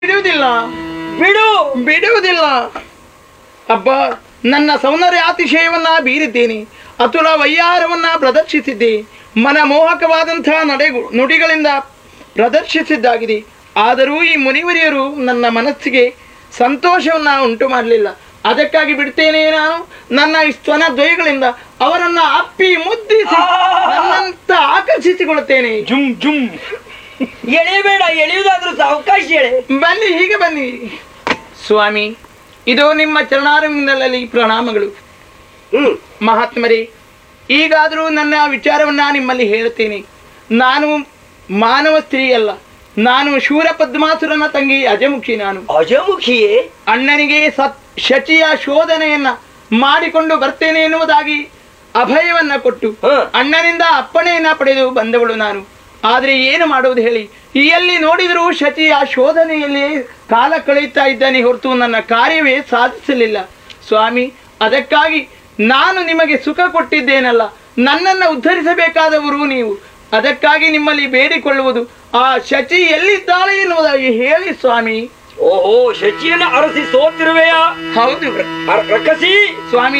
ಬಿಡುವುದಿಲ್ಲ ಬಿಡು ಬಿಡುವುದಿಲ್ಲ ಅಬ್ಬ ನನ್ನ ಸೌಂದರ್ಯಾತಿಶಯವನ್ನ ಬೀರಿದ್ದೇನೆ ಅತುಲ ವಯ್ಯಾರವನ್ನ ಪ್ರದರ್ಶಿಸಿದ್ದೆ ಮನಮೋಹಕವಾದಂತಹ ನಡೆಗು ನುಡಿಗಳಿಂದ ಪ್ರದರ್ಶಿಸಿದ್ದಾಗಿದೆ ಆದರೂ ಈ ಮುನಿವರಿಯರು ನನ್ನ ಮನಸ್ಸಿಗೆ ಸಂತೋಷವನ್ನ ಉಂಟು ಮಾಡಲಿಲ್ಲ ಅದಕ್ಕಾಗಿ ಬಿಡ್ತೇನೆ ನಾನು ನನ್ನ ಈ ಸ್ತನ ದ್ವಯಗಳಿಂದ ಅವರನ್ನ ಅಪ್ಪಿ ಮುದ್ದಿಸಿ ನನ್ನಂತ ಆಕರ್ಷಿಸಿಕೊಳ್ಳುತ್ತೇನೆ ಜುಮ್ ಜುಮ್ ಎಳೆಬೇಡ ಎಳೆಯುವುದಾದ್ರೂ ಅವಕಾಶ ಎಳೆ ಬನ್ನಿ ಹೀಗೆ ಬನ್ನಿ ಸ್ವಾಮಿ ಇದು ನಿಮ್ಮ ಚರಣಾರವಿಂದಲಲ್ಲಿ ಪ್ರಣಾಮಗಳು ಹ್ಮ್ ಮಹಾತ್ಮರೇ ಈಗಾದರೂ ನನ್ನ ವಿಚಾರವನ್ನ ನಿಮ್ಮಲ್ಲಿ ಹೇಳ್ತೇನೆ ನಾನು ಮಾನವ ಸ್ತ್ರೀ ಅಲ್ಲ ನಾನು ಶೂರ ಪದ್ಮಾಸುರನ ತಂಗಿ ಅಜಮುಖಿ ನಾನು ಅಜಮುಖಿಯೇ ಅಣ್ಣನಿಗೆ ಸತ್ ಶಚಿಯ ಶೋಧನೆಯನ್ನ ಮಾಡಿಕೊಂಡು ಬರ್ತೇನೆ ಎನ್ನುವುದಾಗಿ ಅಭಯವನ್ನ ಕೊಟ್ಟು ಹ. ಅಣ್ಣನಿಂದ ಅಪ್ಪಣೆಯನ್ನ ಪಡೆದು ಬಂದವಳು ನಾನು ಆದ್ರೆ ಏನು ಮಾಡುವುದು ಹೇಳಿ ಈ ಎಲ್ಲಿ ನೋಡಿದರೂ ಶಚಿಯ ಶೋಧನೆಯಲ್ಲಿ ಕಾಲ ಕಳೆಯುತ್ತಾ ಇದ್ದಾನೆ ಹೊರತು ನನ್ನ ಕಾರ್ಯವೇ ಸಾಧಿಸಲಿಲ್ಲ ಸ್ವಾಮಿ ಅದಕ್ಕಾಗಿ ನಾನು ನಿಮಗೆ ಸುಖ ಕೊಟ್ಟಿದ್ದೇನಲ್ಲ ನನ್ನನ್ನು ಉದ್ಧರಿಸಬೇಕಾದವರು ನೀವು ಅದಕ್ಕಾಗಿ ನಿಮ್ಮಲ್ಲಿ ಬೇಡಿಕೊಳ್ಳುವುದು ಆ ಶಚಿ ಎಲ್ಲಿದ್ದಾಳೆ ಎನ್ನುವುದಾಗಿ ಹೇಳಿ ಸ್ವಾಮಿ ಓಹೋ ಶಚಿಯನ್ನು ಅರಸಿ ಸೋತಿರುವೆಯಾ ಹೌದು ಅರ- ರಕ್ಕಸಿ ಸ್ವಾಮಿ